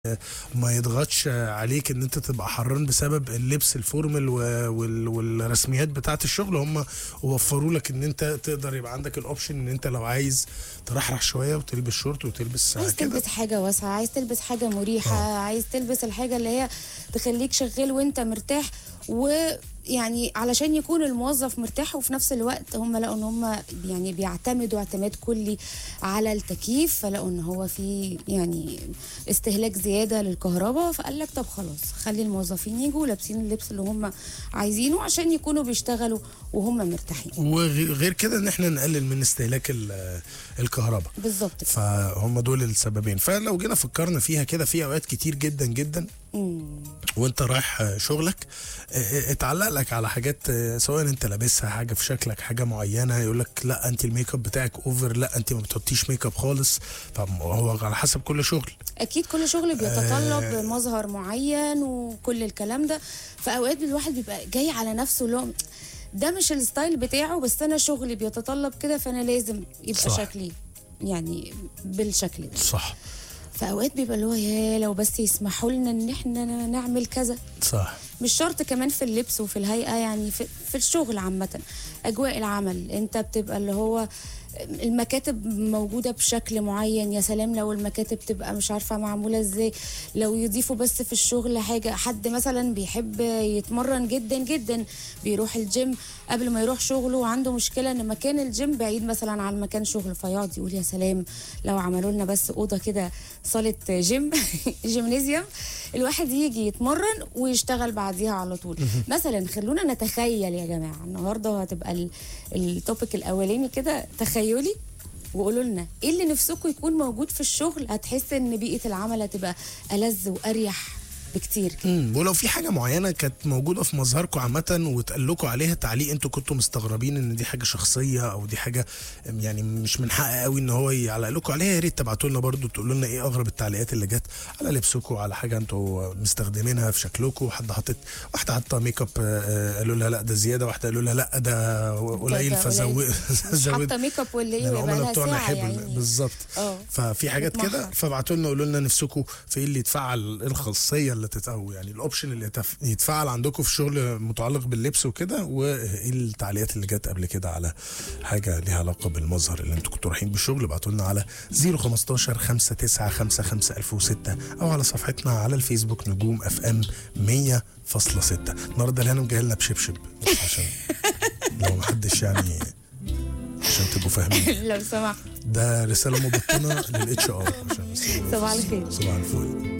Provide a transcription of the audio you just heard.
ما يضغطش عليك ان انت تبقى حران بسبب اللبس الفورمال و- وال- والرسميات بتاعه الشغل هم وفروا لك ان انت تقدر يبقى عندك الاوبشن ان انت لو عايز ترحرح شويه وتلبس شورت وتلبس عايز كده تلبس حاجة واسعة عايز تلبس حاجة مريحة آه. عايز تلبس الحاجة اللي هي تخليك شغال وانت مرتاح ويعني علشان يكون الموظف مرتاح وفي نفس الوقت هم لقوا ان هم يعني بيعتمدوا اعتماد كلي على التكييف فلقوا ان هو في يعني استهلاك زيادة للكهرباء فقال لك طب خلاص خلي الموظفين يجوا لابسين اللبس اللي هم عايزينه عشان يكونوا بيشتغلوا وهم مرتاحين وغير كده ان احنا نقلل من استهلاك ال- الكهرباء بالظبط كده. فهم دول السببين فلو جينا فكرنا فيها كده في اوقات كتير جدا جدا مم. وانت رايح شغلك اه، اتعلق لك على حاجات اه، سواء انت لابسها حاجه في شكلك حاجه معينه يقول لك لا انت الميك اب بتاعك اوفر لا انت ما بتحطيش ميك اب خالص فهو على حسب كل شغل اكيد كل شغل بيتطلب مظهر معين وكل الكلام ده فاوقات الواحد بيبقى جاي على نفسه اللي هو ده مش الستايل بتاعه بس انا شغلي بيتطلب كده فانا لازم يبقى صح. شكلي يعني بالشكل ده صح فاوقات بيبقى اللي هو يا لو بس يسمحوا لنا ان احنا نعمل كذا صح مش شرط كمان في اللبس وفي الهيئه يعني في, في الشغل عامه اجواء العمل انت بتبقى اللي هو المكاتب موجودة بشكل معين يا سلام لو المكاتب تبقى مش عارفة معمولة ازاي لو يضيفوا بس في الشغل حاجة حد مثلا بيحب يتمرن جدا جدا بيروح الجيم قبل ما يروح شغله وعنده مشكلة ان مكان الجيم بعيد مثلا عن مكان شغله فيقعد يقول يا سلام لو عملوا لنا بس أوضة كده صالة جيم جيمنازيوم الواحد يجي يتمرن ويشتغل بعديها على طول مثلا خلونا نتخيل يا جماعة النهاردة هتبقى ال- التوبيك الأولاني كده تخيلي وقولوا لنا ايه اللي نفسكم يكون موجود في الشغل هتحس ان بيئة العمل هتبقى ألذ وأريح بكتير كده امم ولو في حاجه معينه كانت موجوده في مظهركم عامه واتقال لكم عليها تعليق انتوا كنتوا مستغربين ان دي حاجه شخصيه او دي حاجه يعني مش من حق قوي ان هو يعلق لكم عليها يا ريت تبعتوا لنا برضو تقولوا لنا ايه اغرب التعليقات اللي جت على لبسكم على حاجه انتوا مستخدمينها في شكلكم حد حاطط واحده حاطه ميك اب آه، قالوا لها لا ده زياده واحده قالوا لها لا ده قليل ده فزود مش حاطة ميك اب ولا ايه ويبقى العملاء لها بتوعنا ساعة حبل يعني بالظبط اه ففي حاجات كده بتمحر. فابعتوا لنا قولوا لنا نفسكم في ايه اللي يتفعل ايه الخاصيه اللي تت او يعني الاوبشن اللي يتف... يتفعل عندكم في الشغل متعلق باللبس وكده وايه التعليقات اللي جت قبل كده على حاجه ليها علاقه بالمظهر اللي انتوا كنتوا رايحين بالشغل ابعتوا لنا على 015 5955 1006 او على صفحتنا على الفيسبوك نجوم اف ام 100.6 النهارده الهانم جاي لنا بشبشب بس عشان لو محدش يعني عشان تبقوا فاهمين لو سمحت ده رساله مبطنه للاتش ار عشان بس- صباح الخير. صباح الفل